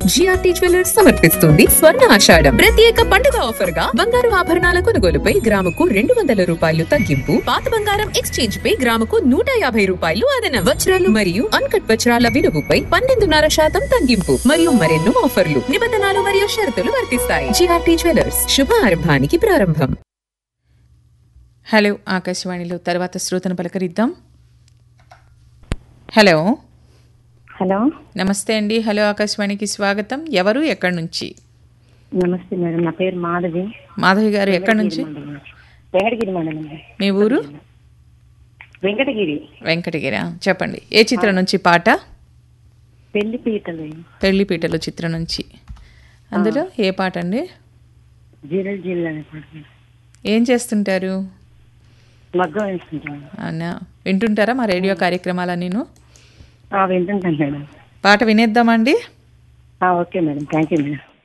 GRT jewellers సమర్పిస్తుంది స్వర్ణ ఆషాఢం ప్రత్యేక పండుగ ఆఫర్ గా బంగారు ఆభరణాల కొనుగోలుపై గ్రాముకు రెండు వందల రూపాయలు తగ్గింపు పాత బంగారం ఎక్స్చేంజ్ పై గ్రాముకు నూట యాభై రూపాయలు అదన వజ్రాలు మరియు అన్కట్ వజ్రాల విలువపై పన్నెండున్నర శాతం తగ్గింపు మరియు మరెన్నో ఆఫర్లు నిబంధనలు మరియు షరతులు వర్తిస్తాయి జిఆర్టీ జ్యువెలర్స్ శుభారంభానికి ప్రారంభం హలో ఆకాశవాణిలో తర్వాత శ్రోతను పలకరిద్దాం హలో హలో నమస్తే అండి హలో ఆకాశవాణికి స్వాగతం ఎవరు ఎక్కడి నుంచి నమస్తే మేడం నా పేరు మాధవి మాధవి గారు ఎక్కడి నుంచి మండలం. వెంకటగిరి మండలం మీ ఊరు వెంకటగిరి వెంకటగిరా చెప్పండి ఏ చిత్రం నుంచి పాట పెళ్లి పీటలు పెళ్లిపీటలు చిత్రం నుంచి అందులో ఏ పాట అండి జీరల్ జిల్లా అనే పాట మేడం. ఏం చేస్తుంటారు మగ్గం వేసుకుంటాను అవునా వింటుంటారా మా రేడియో కార్యక్రమాల నేను ఆ, వింటుంటాను మేడం పాట వినేద్దామండి ఆ, okay madam thank you madam